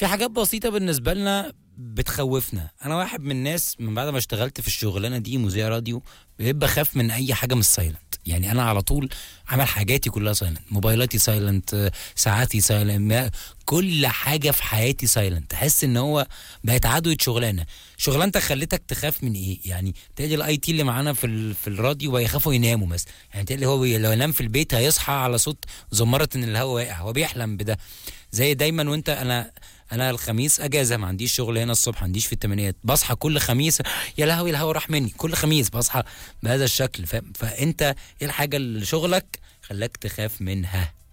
في حاجات بسيطه بالنسبه لنا بتخوفنا انا واحد من الناس من بعد ما اشتغلت في الشغلانه دي مذيع راديو بقيت بخاف من اي حاجه مش سايلنت يعني انا على طول عمل حاجاتي كلها سايلنت موبايلاتي سايلنت ساعاتي سايلنت كل حاجه في حياتي سايلنت تحس ان هو بقت عدوة شغلانه شغلانتك خلتك تخاف من ايه يعني تلاقي الاي تي اللي معانا في ال- في الراديو بيخافوا يناموا مثلا يعني تلاقي هو بي- لو ينام في البيت هيصحى على صوت زمره ان الهواء واقع هو بيحلم بده زي دايما وانت انا انا الخميس اجازه ما عنديش شغل هنا الصبح ما عنديش في الثمانينات بصحى كل خميس يا لهوي الهوا راح مني كل خميس بصحى بهذا الشكل ف... فانت ايه الحاجه اللي شغلك خلاك تخاف منها